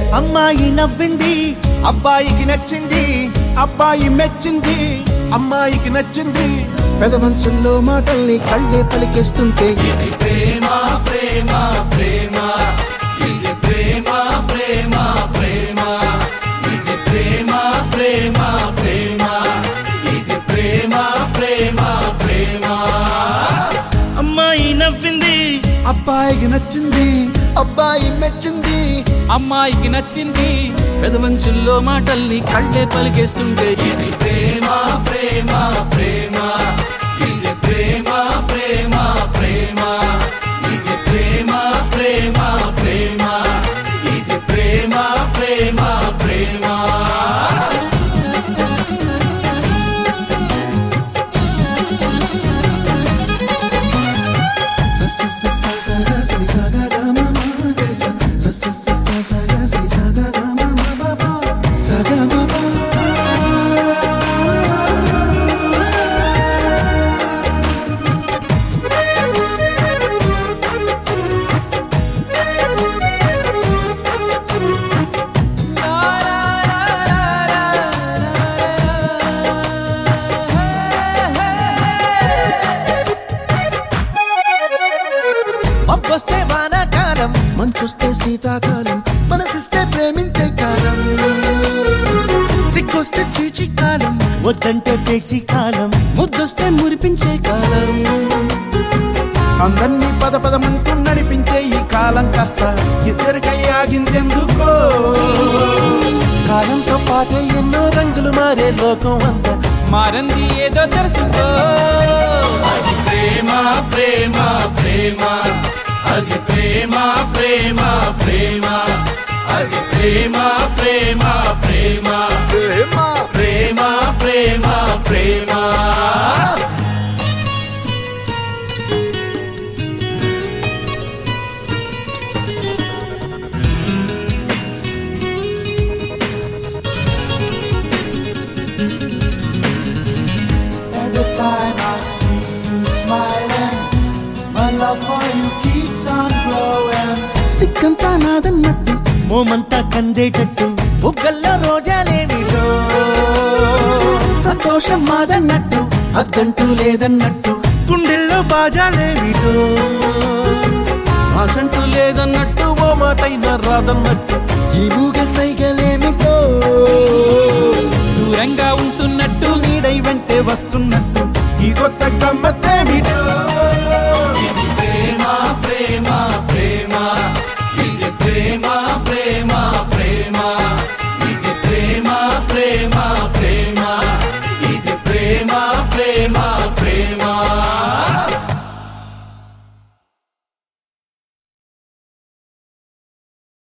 అమ్మాయి నవ్వింది అబ్బాయికి నచ్చింది అబ్బాయి మెచ్చింది అమ్మాయికి నచ్చింది పెదవంచుల్లో మాటల్ని కళ్ళే పలికేస్తుంటే అమ్మాయి నవ్వింది అబ్బాయికి నచ్చింది అబ్బాయి మెచ్చింది అమ్మాయికి నచ్చింది పెదవంచుల్లో మాటల్ని కళ్ళే పలికేస్తుంటే ఇది ప్రేమ ప్రేమ ప్రేమ ఇది ప్రేమ ప్రేమ ప్రేమ ఇది ప్రేమ ప్రేమ ప్రేమ ఇది ప్రేమ ప్రేమ ప్రేమ మబ్బొస్తే వానాకాలం మంచొస్తే శీతాకాలం మనసిస్తే ప్రేమించే కాలం సిగ్గొస్తే చీచి కాలం వద్దంటే పేచి కాలం ముద్దొస్తే మురిపించే కాలం అందరినీ పద పదమంటూ నడిపించే ఈ కాలం కాస్త ఇద్దరికై ఆగిందెందుకో కాలంతో పాటే ఎన్నో రంగులు మారే లోకం అంతా మారంది ఏదో తెలుసుకో అది ప్రేమ ప్రేమ ప్రేమ అది ప్రేమ ప్రేమ ప్రేమ అది ప్రేమ ప్రేమ ప్రేమ ప్రేమ ప్రేమ ప్రేమ Every time I see you smiling, my love for you keeps on growing. సిక్కంతా నాదన్నట్టు మోమంతా కందేటట్టు బుగ్గల్లో రోజాలేమిటో సంతోషం మాదన్నట్టు అద్దంటూ లేదన్నట్టు గుండెల్లో బాజాలేమిటో భాషంటూ లేదన్నట్టు ఓ మాటైనా రాదన్నట్టు ఈ మూగ సైగలేమిటో దూరంగా ఉంటున్నట్టు నీడై వెంటే వస్తున్నట్టు ఈ కొత్త గమ్మత్తేమిటో